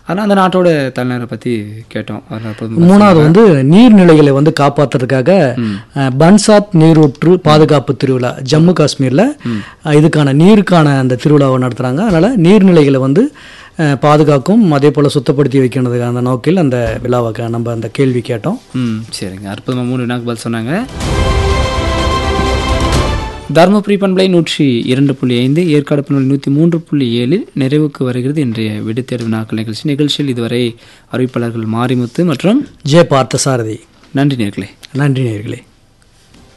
ஆனால் அந்த நாட்டோட தலைநகரை பற்றி கேட்டோம் அதில் அற்புதமா மூணாவது வந்து நீர்நிலைகளை வந்து காப்பாத்துறதுக்காக அஹ், பன்சாத் நீரூற்று பாதுகாப்பு திருவிழா ஜம்மு காஷ்மீர்ல அஹ், இதுக்கான நீருக்கான அந்த திருவிழாவை நடத்துறாங்க அதனால நீர்நிலைகளை வந்து அஹ், பாதுகாக்கும் அதே போல சுத்தப்படுத்தி வைக்கிறதுக்கான அந்த நோக்கில் அந்த விழாவை க- நம்ம அந்த கேள்வி கேட்டோம் ம் சரிங்க அற்புதமாக மூணு வினாக்கு பதில் சொன்னாங்க தருமபுரி பண்பலை நூற்றி இரண்டு புள்ளி ஐந்து ஏற்காடு பண்பலை நூற்றி மூன்று புள்ளி ஏழில் நிறைவுக்கு வருகிறது இன்றைய விடுதேர்வு நாட்கள் நிகழ்ச்சி நிகழ்ச்சியில் இதுவரை அறிவிப்பாளர்கள் மாரிமுத்து மற்றும் ஜே பார்த்தசாரதி நன்றி நேர்களே நன்றி நேர்களே